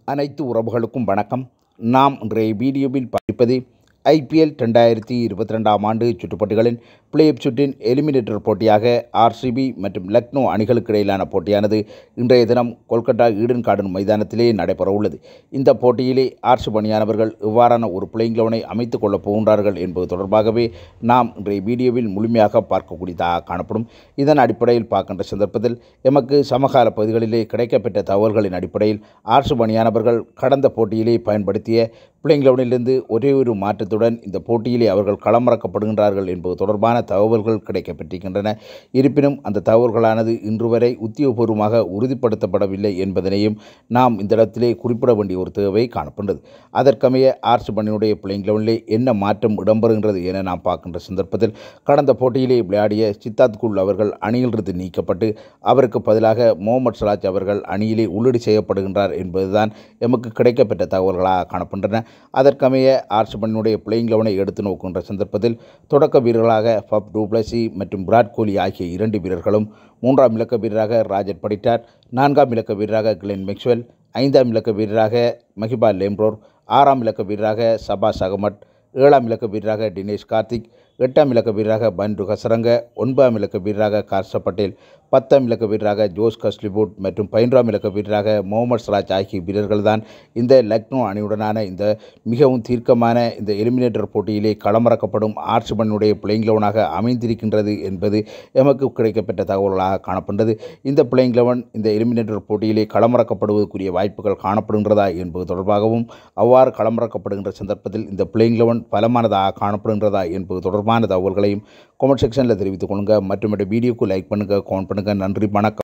அனைத்து உறவுகளுக்கும் வணக்கம் நாம் இன்றைய வீடியோவில் பார்ப்பது ஐபிஎல் ரெண்டாயிரத்தி இருபத்தி ரெண்டாம் ஆண்டு சுற்றுப்போட்டிகளின் பிளே ஆஃப் சுற்றின் எலிமினேட்டர் போட்டியாக ஆர்சிபி மற்றும் லக்னோ அணிகளுக்கு இடையிலான போட்டியானது இன்றைய தினம் கொல்கத்தா ஈடன் கார்டன் மைதானத்திலே நடைபெற உள்ளது இந்த போட்டியிலே ஆர்சிபி அணியானவர்கள் இவ்வாறான ஒரு பிளேயிங் லெவனை அமைத்துக் கொள்ளப் போகின்றார்கள் என்பது தொடர்பாகவே நாம் இன்றைய வீடியோவில் முழுமையாக பார்க்கக்கூடியதாக காணப்படும் இதன் அடிப்படையில் பார்க்கின்ற சந்தர்ப்பத்தில் எமக்கு சமகால பகுதிகளிலே கிடைக்கப்பெற்ற தகவல்களின் அடிப்படையில் ஆர்சிபி அணியானவர்கள் கடந்த போட்டியிலே பயன்படுத்திய பிளேயிங் லெவனிலிருந்து ஒரே ஒரு மாற்றத்துடன் இந்த போட்டியிலே அவர்கள் களமிறக்கப்படுகின்றார்கள் என்பது தொடர்பான தகவல்கள் கிடைக்கப்பெற்றிருக்கின்றன இருப்பினும் அந்த தகவல்களானது இன்று வரை உத்தியோகபூர்வமாக உறுதிப்படுத்தப்படவில்லை என்பதனையும் நாம் இந்த இடத்திலே குறிப்பிட வேண்டிய ஒரு தேவை காணப்படுகிறது அதற்கமைய ஆர்ஸ் பணியுடைய பிளேயிங் லெவனிலே என்ன மாற்றம் இடம்பெறுகின்றது என நாம் பார்க்கின்ற சந்தர்ப்பத்தில் கடந்த போட்டியிலே விளையாடிய சித்தார்த் குல் அவர்கள் அணியிலிருந்து நீக்கப்பட்டு அவருக்கு பதிலாக முகமது சலாஜ் அவர்கள் அணியிலே உள்ளீடு செய்யப்படுகின்றார் என்பதுதான் எமக்கு கிடைக்கப்பெற்ற தகவல்களாக காணப்படுகின்றன அதற்கமைய ஆர்ஸ் பணியுடைய பிளேயிங் லெவனை எடுத்து நோக்கின்ற சந்தர்ப்பத்தில் தொடக்க வீரர்களாக ஃபப் டூப்ளசி மற்றும் விராட் கோலி ஆகிய இரண்டு வீரர்களும் மூன்றாம் இலக்க வீரராக ராஜர் படிட்டார் நான்காம் இலக்க வீரராக கிளென் மெக்ஸ்வெல் ஐந்தாம் இலக்க வீரராக மஹிபா லேம்ப்ரோர் ஆறாம் இலக்க வீரராக சபாஸ் அகமட் ஏழாம் இலக்க வீரராக தினேஷ் கார்த்திக் எட்டாம் இலக்க வீரராக பன்ரு ஹசரங்க ஒன்பதாம் இலக்க வீரராக கார்ஷ பட்டேல் பத்தாம் இலக்க வீரராக ஜோஸ் கஸ்லிபூட் மற்றும் பதினொன்றாம் இலக்க வீரராக முகமது சலாஜ் ஆகிய வீரர்கள் தான் இந்த லக்னோ அணியுடனான இந்த மிகவும் தீர்க்கமான இந்த எலிமினேட்டர் போட்டியிலே களமிறக்கப்படும் ஆர்சிபனுடைய பிளேயிங் லெவனாக அமைந்திருக்கின்றது என்பது எமக்கு கிடைக்கப்பெற்ற தகவல்களாக காணப்படுகிறது இந்த பிளேயிங் லெவன் இந்த எலிமினேட்டர் போட்டியிலே களமிறக்கப்படுவதற்குரிய வாய்ப்புகள் காணப்படுகின்றதா என்பது தொடர்பாகவும் அவ்வாறு களமிறக்கப்படுகின்ற சந்தர்ப்பத்தில் இந்த பிளேயிங் லெவன் பலமானதாக காணப்படுகின்றதா என்பது தொடர்பான தகவல்களையும் கமெண்ட் செக்ஷனில் தெரிவித்துக் கொள்ளுங்கள் மற்றும் வீடியோக்கு லைக் பண்ணுங்கள் கமெண்ட் பண்ணுங்கள் நன்றி வணக்கம்